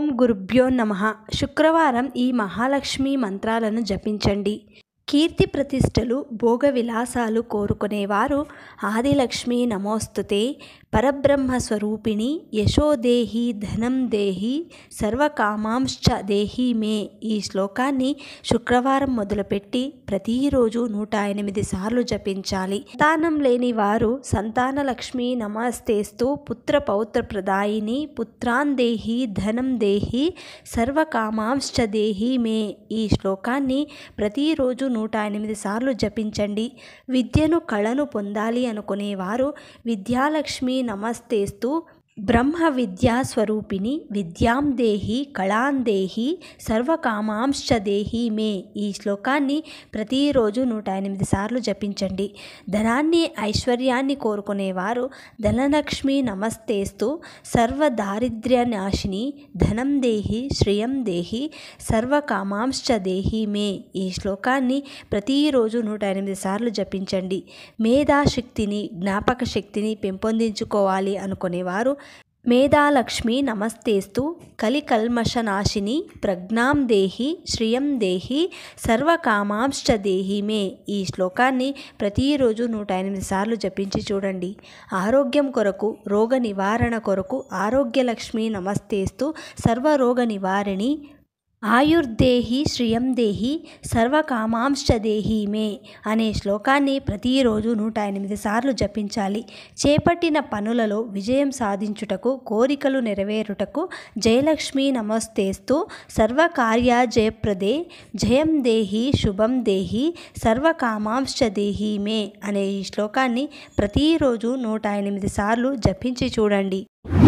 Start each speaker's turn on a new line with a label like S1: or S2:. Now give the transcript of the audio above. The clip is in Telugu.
S1: గురుభ్యో నమ శుక్రవారం ఈ మహాలక్ష్మి మంత్రాలను జపించండి కీర్తి ప్రతిష్టలు భోగ విలాసాలు కోరుకునేవారు ఆదిలక్ష్మి నమోస్తుతే పరబ్రహ్మ స్వరూపిణి యశోదేహి ధనం దేహి సర్వకామాంశ్చ దేహి మే ఈ శ్లోకాన్ని శుక్రవారం మొదలుపెట్టి ప్రతిరోజు నూట ఎనిమిది సార్లు జపించాలి సంతానం లేని వారు సంతాన లక్ష్మి నమస్తేస్తూ పుత్ర పౌత్ర ప్రదాయిని పుత్రాన్ దేహి ధనం దేహి సర్వకామాంశ్చ దేహి మే ఈ శ్లోకాన్ని ప్రతిరోజు నూట ఎనిమిది సార్లు జపించండి విద్యను కళను పొందాలి అనుకునేవారు విద్యాలక్ష్మి నమస్తేస్తూ బ్రహ్మ విద్యా స్వరూపిణి విద్యాం దేహి కళాం దేహి సర్వకామాంశ్చ దేహి మే ఈ శ్లోకాన్ని ప్రతిరోజు నూట ఎనిమిది సార్లు జపించండి ధనాన్ని ఐశ్వర్యాన్ని కోరుకునేవారు ధనలక్ష్మి నమస్తేస్తూ సర్వ దారిద్ర్య నాశిని ధనం దేహి శ్రియం దేహి సర్వకామాంశ్చ దేహి మే ఈ శ్లోకాన్ని ప్రతిరోజు నూట ఎనిమిది సార్లు జపించండి మేధాశక్తిని జ్ఞాపక శక్తిని పెంపొందించుకోవాలి అనుకునేవారు మేధాలక్ష్మి నమస్తేస్తూ కలికల్మషనాశిని ప్రజ్ఞాం దేహి శ్రియం దేహి సర్వకామాంశ్చ దేహి మే ఈ శ్లోకాన్ని ప్రతిరోజు నూట ఎనిమిది సార్లు జపించి చూడండి ఆరోగ్యం కొరకు రోగ నివారణ కొరకు ఆరోగ్యలక్ష్మి నమస్తేస్తూ సర్వరోగ నివారిణి ఆయుర్దేహి శ్రియం దేహి సర్వకామాంశ్చ దేహి మే అనే శ్లోకాన్ని ప్రతిరోజు నూట ఎనిమిది సార్లు జపించాలి చేపట్టిన పనులలో విజయం సాధించుటకు కోరికలు నెరవేరుటకు జయలక్ష్మి నమస్తేస్తూ సర్వకార్య జయప్రదే జయం దేహి శుభం దేహి సర్వకామాంశ్చ దేహి మే అనే ఈ శ్లోకాన్ని ప్రతిరోజు నూట ఎనిమిది సార్లు జపించి చూడండి